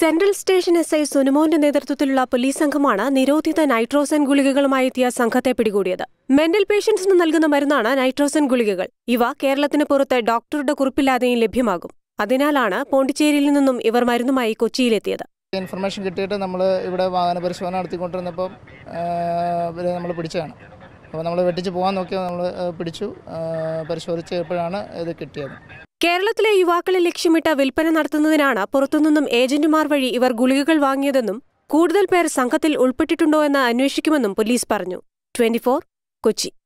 central station S I സുനുമോന്റെ നേതൃത്വത്തിലുള്ള police സംഘമാണ് നിരോധിത നൈട്രോസൻ ഗുളികകളുമായി എത്തിയ സംഘത്തെ പിടികൂടിയത് മെന്റൽ പേഷ്യൻസിന് നൽകുന്ന മരുന്നാണ് നൈട്രോസൻ ഗുളികകൾ ഇവ കേരളത്തിന് പുറത്ത് ഡോക്ടറുടെ കുറിപ്പില്ലാതെയും ലഭ്യമാകും അതിനാലാണ് പോണ്ടിച്ചേരിയിൽ നിന്നും ഇവർ മരുന്നുമായി കൊച്ചിയിലെത്തിയത് ഇൻഫർമേഷൻ കിട്ടിയിട്ട് നമ്മൾ ഇവിടെ വാഹന പരിശോധന നടത്തിക്കൊണ്ടിരുന്നപ്പോൾ ഇവരെ നമ്മൾ പിടിച്ചതാണ് അപ്പോൾ നമ്മൾ വെട്ടിച്ച് പോകാൻ നോക്കിയാൽ നമ്മൾ പിടിച്ചു ആ, പരിശോധിച്ചപ്പോഴാണ് ഇത് കിട്ടിയത് കേരളത്തിലെ യുവാക്കളെ ലക്ഷ്യമിട്ട് വിൽപ്പന നടത്തുന്നതിനാണ് പുറത്തുനിന്നും ഏജന്റുമാർ വഴി ഇവർ ഗുളികകൾ വാങ്ങിയതെന്നും കൂടുതൽ പേർ സംഘത്തിൽ ഉൾപ്പെട്ടിട്ടുണ്ടോ എന്ന് അന്വേഷിക്കുമെന്നും പോലീസ് പറഞ്ഞു ട്വന്റി കൊച്ചി